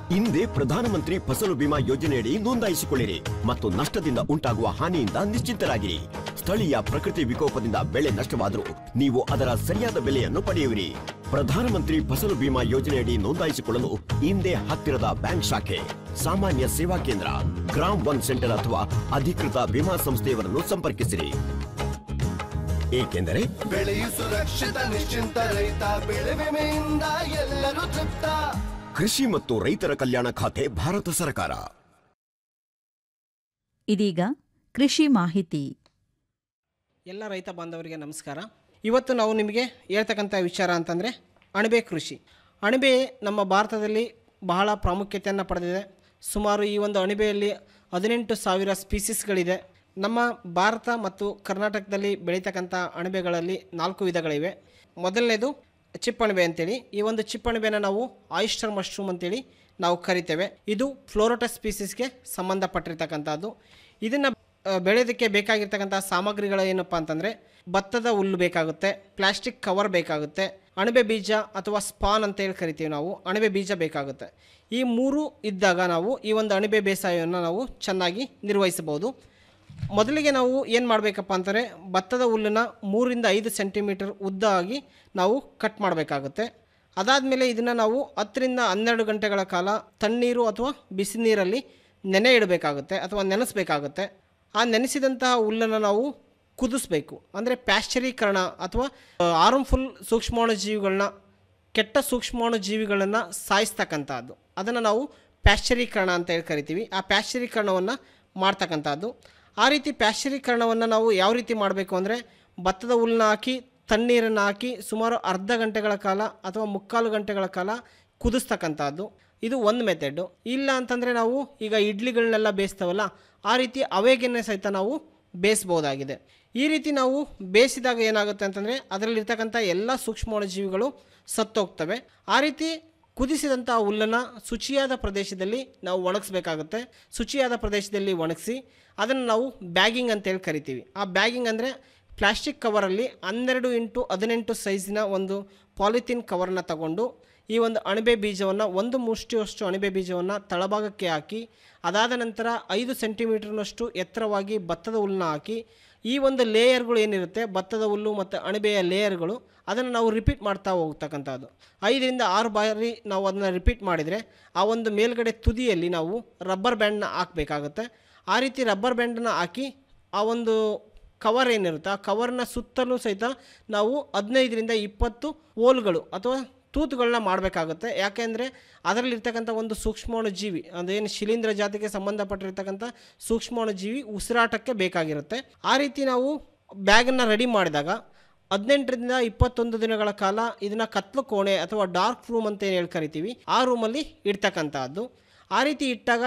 ಹಿಂದೆ ಪ್ರಧಾನಮಂತ್ರಿ ಫಸಲು ಬಿಮಾ ಯೋಜನೆಯಡಿ ನೋಂದಾಯಿಸಿಕೊಳ್ಳಿರಿ ಮತ್ತು ನಷ್ಟದಿಂದ ಉಂಟಾಗುವ ಹಾನಿಯಿಂದ ನಿಶ್ಚಿಂತರಾಗಿರಿ ಸ್ಥಳೀಯ ಪ್ರಕೃತಿ ವಿಕೋಪದಿಂದ ಬೆಳೆ ನಷ್ಟವಾದರೂ ನೀವು ಅದರ ಸರಿಯಾದ ಬೆಲೆಯನ್ನು ಪಡೆಯುವಿರಿ ಪ್ರಧಾನಮಂತ್ರಿ ಫಸಲು ಬಿಮಾ ಯೋಜನೆಯಡಿ ನೋಂದಾಯಿಸಿಕೊಳ್ಳಲು ಹಿಂದೆ ಹತ್ತಿರದ ಬ್ಯಾಂಕ್ ಶಾಖೆ ಸಾಮಾನ್ಯ ಸೇವಾ ಕೇಂದ್ರ ಗ್ರಾಮ್ ಒನ್ ಸೆಂಟರ್ ಅಥವಾ ಅಧಿಕೃತ ವಿಮಾ ಸಂಸ್ಥೆಯವರನ್ನು ಸಂಪರ್ಕಿಸಿರಿ ಏಕೆಂದರೆ ಬೆಳೆಯು ಸುರಕ್ಷಿತ ನಿಶ್ಚಿಂತ ರೈತ ಬೆಳೆ ವಿಮೆಯಿಂದ ಎಲ್ಲರೂ ತೃಪ್ತ ಕೃಷಿ ಮತ್ತು ರೈತರ ಕಲ್ಯಾಣ ಖಾತೆ ಭಾರತ ಸರ್ಕಾರ ಇದೀಗ ಕೃಷಿ ಮಾಹಿತಿ ಎಲ್ಲ ರೈತ ಬಾಂಧವರಿಗೆ ನಮಸ್ಕಾರ ಇವತ್ತು ನಾವು ನಿಮಗೆ ಹೇಳ್ತಕ್ಕಂಥ ವಿಚಾರ ಅಂತಂದರೆ ಅಣಬೆ ಕೃಷಿ ಅಣಬೆ ನಮ್ಮ ಭಾರತದಲ್ಲಿ ಬಹಳ ಪ್ರಾಮುಖ್ಯತೆಯನ್ನು ಪಡೆದಿದೆ ಸುಮಾರು ಈ ಒಂದು ಅಣಬೆಯಲ್ಲಿ ಹದಿನೆಂಟು ಸಾವಿರ ಸ್ಪೀಸೀಸ್ಗಳಿದೆ ನಮ್ಮ ಭಾರತ ಮತ್ತು ಕರ್ನಾಟಕದಲ್ಲಿ ಬೆಳೀತಕ್ಕಂಥ ಅಣಬೆಗಳಲ್ಲಿ ನಾಲ್ಕು ವಿಧಗಳಿವೆ ಮೊದಲನೇದು ಚಿಪ್ಪಣಬೆ ಅಂತೇಳಿ ಈ ಒಂದು ಚಿಪ್ಪಣಬೆನ ನಾವು ಆಯಿಸ್ಟರ್ ಮಶ್ರೂಮ್ ಅಂತೇಳಿ ನಾವು ಕರಿತೇವೆ ಇದು ಫ್ಲೋರೋಟಸ್ ಸ್ಪೀಸೀಸ್ಗೆ ಸಂಬಂಧಪಟ್ಟಿರ್ತಕ್ಕಂಥದ್ದು ಇದನ್ನು ಆ, ಬೆಳೆಯೋದಕ್ಕೆ ಬೇಕಾಗಿರ್ತಕ್ಕಂಥ ಸಾಮಗ್ರಿಗಳು ಏನಪ್ಪ ಅಂತಂದರೆ ಭತ್ತದ ಹುಲ್ಲು ಬೇಕಾಗುತ್ತೆ ಪ್ಲಾಸ್ಟಿಕ್ ಕವರ್ ಬೇಕಾಗುತ್ತೆ ಅಣಬೆ ಬೀಜ ಅಥವಾ ಸ್ಪಾನ್ ಅಂತ ಹೇಳಿ ಕರಿತೀವಿ ನಾವು ಅಣಬೆ ಬೀಜ ಬೇಕಾಗುತ್ತೆ ಈ ಮೂರು ಇದ್ದಾಗ ನಾವು ಈ ಒಂದು ಅಣಬೆ ಬೇಸಾಯವನ್ನು ನಾವು ಚೆನ್ನಾಗಿ ನಿರ್ವಹಿಸಬಹುದು ಮೊದಲಿಗೆ ನಾವು ಏನು ಮಾಡಬೇಕಪ್ಪ ಅಂತಂದರೆ ಭತ್ತದ ಹುಲ್ಲನ್ನು ಮೂರಿಂದ ಐದು ಸೆಂಟಿಮೀಟರ್ ಉದ್ದ ಆಗಿ ನಾವು ಕಟ್ ಮಾಡಬೇಕಾಗುತ್ತೆ ಅದಾದಮೇಲೆ ಇದನ್ನು ನಾವು ಹತ್ತರಿಂದ ಹನ್ನೆರಡು ಗಂಟೆಗಳ ಕಾಲ ತಣ್ಣೀರು ಅಥವಾ ಬಿಸಿ ನೀರಲ್ಲಿ ನೆನೆ ಇಡಬೇಕಾಗುತ್ತೆ ಅಥವಾ ನೆನೆಸಬೇಕಾಗುತ್ತೆ ಆ ನೆನೆಸಿದಂತಹ ಹುಲ್ಲನ್ನು ನಾವು ಕುದಿಸ್ಬೇಕು ಅಂದರೆ ಪ್ಯಾಶ್ಚರೀಕರಣ ಅಥವಾ ಆರಂಫುಲ್ ಸೂಕ್ಷ್ಮಾಣು ಜೀವಿಗಳನ್ನ ಕೆಟ್ಟ ಸೂಕ್ಷ್ಮಾಣು ಜೀವಿಗಳನ್ನು ಸಾಯಿಸ್ತಕ್ಕಂಥದ್ದು ಅದನ್ನು ನಾವು ಪ್ಯಾಶ್ಚರೀಕರಣ ಅಂತ ಹೇಳಿ ಕರಿತೀವಿ ಆ ಪ್ಯಾಶ್ಚರೀಕರಣವನ್ನು ಮಾಡ್ತಕ್ಕಂಥದ್ದು ಆ ರೀತಿ ಪ್ಯಾಶ್ಚರೀಕರಣವನ್ನು ನಾವು ಯಾವ ರೀತಿ ಮಾಡಬೇಕು ಅಂದರೆ ಭತ್ತದ ಹುಲ್ಲನ್ನ ಹಾಕಿ ತಣ್ಣೀರನ್ನು ಹಾಕಿ ಸುಮಾರು ಅರ್ಧ ಗಂಟೆಗಳ ಕಾಲ ಅಥವಾ ಮುಕ್ಕಾಲು ಗಂಟೆಗಳ ಕಾಲ ಕುದಿಸ್ತಕ್ಕಂಥದ್ದು ಇದು ಒಂದು ಮೆಥಡು ಇಲ್ಲ ಅಂತಂದರೆ ನಾವು ಈಗ ಇಡ್ಲಿಗಳನ್ನೆಲ್ಲ ಬೇಯಿಸ್ತಾವಲ್ಲ ಆ ರೀತಿ ಅವೇಗೆನೆ ಸಹಿತ ನಾವು ಬೇಯಿಸ್ಬೋದಾಗಿದೆ ಈ ರೀತಿ ನಾವು ಬೇಯಿಸಿದಾಗ ಏನಾಗುತ್ತೆ ಅಂತಂದರೆ ಅದರಲ್ಲಿರ್ತಕ್ಕಂಥ ಎಲ್ಲ ಸೂಕ್ಷ್ಮಾಣುಜೀವಿಗಳು ಸತ್ತೋಗ್ತವೆ ಆ ರೀತಿ ಕುದಿಸಿದಂಥ ಹುಲ್ಲನ್ನು ಶುಚಿಯಾದ ಪ್ರದೇಶದಲ್ಲಿ ನಾವು ಒಣಗಿಸ್ಬೇಕಾಗುತ್ತೆ ಶುಚಿಯಾದ ಪ್ರದೇಶದಲ್ಲಿ ಒಣಗಿಸಿ ಅದನ್ನು ನಾವು ಬ್ಯಾಗಿಂಗ್ ಅಂತೇಳಿ ಕರಿತೀವಿ ಆ ಬ್ಯಾಗಿಂಗ್ ಅಂದರೆ ಪ್ಲಾಸ್ಟಿಕ್ ಕವರಲ್ಲಿ ಹನ್ನೆರಡು ಇಂಟು ಹದಿನೆಂಟು ಸೈಜಿನ ಒಂದು ಪಾಲಿಥೀನ್ ಕವರ್ನ ತಗೊಂಡು ಈ ಒಂದು ಅಣಬೆ ಬೀಜವನ್ನು ಒಂದು ಮುಷ್ಟಿಯಷ್ಟು ಅಣಬೆ ಬೀಜವನ್ನು ತಳಭಾಗಕ್ಕೆ ಹಾಕಿ ಅದಾದ ನಂತರ ಐದು ಸೆಂಟಿಮೀಟರ್ನಷ್ಟು ಎತ್ತರವಾಗಿ ಭತ್ತದ ಹುಲ್ಲನ್ನ ಹಾಕಿ ಈ ಒಂದು ಲೇಯರ್ಗಳು ಏನಿರುತ್ತೆ ಭತ್ತದ ಹುಲ್ಲು ಮತ್ತು ಅಣಬೆಯ ಲೇಯರ್ಗಳು ಅದನ್ನು ನಾವು ರಿಪೀಟ್ ಮಾಡ್ತಾ ಹೋಗ್ತಕ್ಕಂಥದ್ದು ಐದರಿಂದ ಆರು ಬಾರಿ ನಾವು ಅದನ್ನು ರಿಪೀಟ್ ಮಾಡಿದರೆ ಆ ಒಂದು ಮೇಲ್ಗಡೆ ತುದಿಯಲ್ಲಿ ನಾವು ರಬ್ಬರ್ ಬ್ಯಾಂಡ್ನ ಹಾಕಬೇಕಾಗುತ್ತೆ ಆ ರೀತಿ ರಬ್ಬರ್ ಬ್ಯಾಂಡನ್ನ ಹಾಕಿ ಆ ಒಂದು ಕವರ್ ಏನಿರುತ್ತೆ ಆ ಕವರ್ನ ಸುತ್ತಲೂ ಸಹಿತ ನಾವು ಹದಿನೈದರಿಂದ ಇಪ್ಪತ್ತು ಹೋಲ್ಗಳು ಅಥವಾ ತೂತುಗಳನ್ನ ಮಾಡಬೇಕಾಗುತ್ತೆ ಯಾಕೆಂದರೆ ಅದರಲ್ಲಿರ್ತಕ್ಕಂಥ ಒಂದು ಸೂಕ್ಷ್ಮಾಣು ಜೀವಿ ಅದೇನು ಶಿಲೀಂಧ್ರ ಜಾತಿಗೆ ಸಂಬಂಧಪಟ್ಟಿರ್ತಕ್ಕಂಥ ಸೂಕ್ಷ್ಮಾಣು ಜೀವಿ ಉಸಿರಾಟಕ್ಕೆ ಬೇಕಾಗಿರುತ್ತೆ ಆ ರೀತಿ ನಾವು ಬ್ಯಾಗನ್ನು ರೆಡಿ ಮಾಡಿದಾಗ ಹದಿನೆಂಟರಿಂದ ಇಪ್ಪತ್ತೊಂದು ದಿನಗಳ ಕಾಲ ಇದನ್ನು ಕತ್ಲು ಕೋಣೆ ಅಥವಾ ಡಾರ್ಕ್ ರೂಮ್ ಅಂತ ಏನು ಹೇಳಿ ಕರಿತೀವಿ ಆ ರೂಮಲ್ಲಿ ಇಡ್ತಕ್ಕಂಥದ್ದು ಆ ರೀತಿ ಇಟ್ಟಾಗ